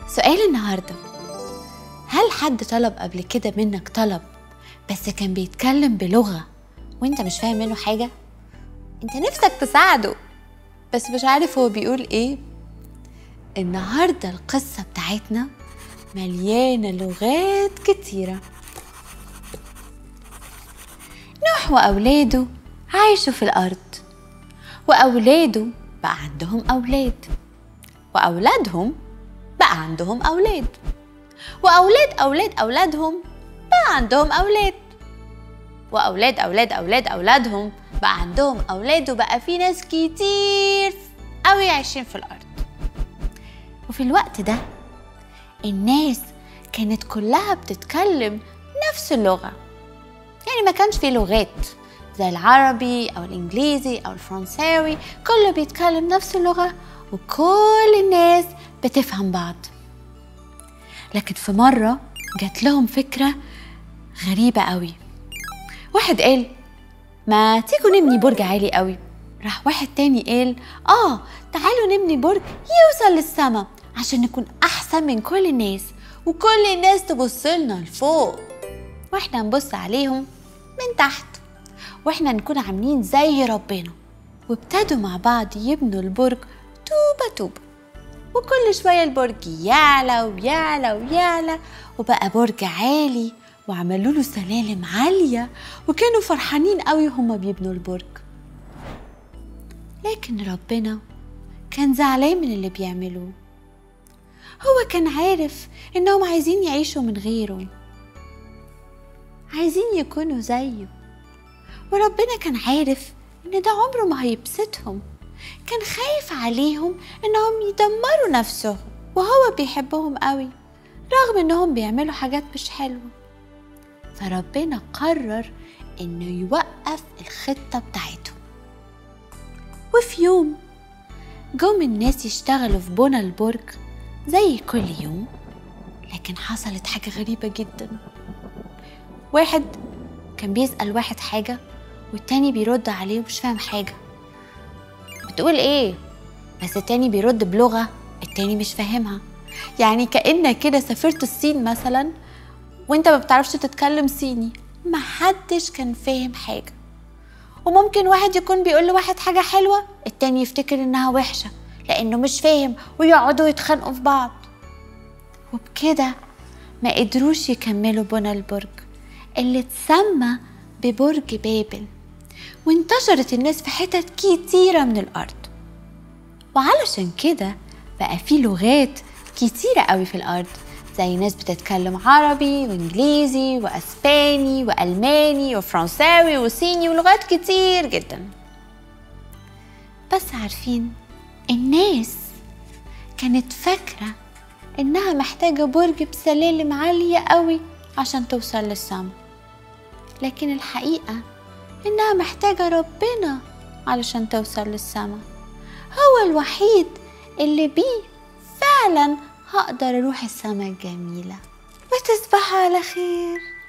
سؤال النهارده هل حد طلب قبل كده منك طلب بس كان بيتكلم بلغة وانت مش فاهم منه حاجة انت نفسك تساعده بس مش عارف هو بيقول ايه النهاردة القصة بتاعتنا مليانة لغات كتيرة نوح وأولاده عايشوا في الأرض وأولاده بقى عندهم أولاد وأولادهم بقى عندهم أولاد وأولاد أولاد أولادهم بقى عندهم أولاد وأولاد أولاد أولاد أولادهم بقى عندهم أولاد وبقى في ناس كتير أوي عايشين في الأرض وفي الوقت ده الناس كانت كلها بتتكلم نفس اللغة يعني ما كانش في لغات زي العربي أو الإنجليزي أو الفرنساوي كله بيتكلم نفس اللغة وكل الناس بتفهم بعض لكن في مرة جات لهم فكرة غريبة قوي واحد قال ما تيجوا نبني برج عالي قوي راح واحد تاني قال اه تعالوا نبني برج يوصل للسما عشان نكون احسن من كل الناس وكل الناس تبص لنا لفوق واحنا نبص عليهم من تحت واحنا نكون عاملين زي ربنا وابتدوا مع بعض يبنوا البرج طوبة طوبة وكل شوية البرج يعلى ويعلى ويعلى وبقى برج عالي وعملوا له سلالم عالية وكانوا فرحانين قوي هما بيبنوا البرج لكن ربنا كان زعلان من اللي بيعملوه هو كان عارف انهم عايزين يعيشوا من غيره عايزين يكونوا زيه وربنا كان عارف ان ده عمره ما هيبسطهم كان خايف عليهم انهم يدمروا نفسهم وهو بيحبهم قوي رغم انهم بيعملوا حاجات مش حلوه فربنا قرر انه يوقف الخطه بتاعتهم وفي يوم جم الناس يشتغلوا في بنى البرج زي كل يوم لكن حصلت حاجة غريبة جدا واحد كان بيسأل واحد حاجة والتاني بيرد عليه ومش فاهم حاجة بتقول ايه بس التاني بيرد بلغة التاني مش فاهمها يعني كأنك كده سافرت الصين مثلا وانت ما بتعرفش تتكلم صيني محدش كان فاهم حاجة وممكن واحد يكون بيقول لواحد حاجة حلوة التاني يفتكر انها وحشة لانه مش فاهم ويقعدوا يتخانقوا في بعض وبكده ما قدروش يكملوا بنى البرج اللي اتسمى ببرج بابل وانتشرت الناس في حتت كتيرة من الأرض وعلشان كده بقى في لغات كتيرة قوي في الأرض زي ناس بتتكلم عربي وإنجليزي وأسباني وألماني وفرنساوي وصيني ولغات كتير جدا بس عارفين الناس كانت فاكرة إنها محتاجة برج بسلالم عالية قوي عشان توصل للسما لكن الحقيقة إنها محتاجة ربنا علشان توصل للسما هو الوحيد اللي بيه فعلا هقدر أروح السما الجميلة وتصبحوا على خير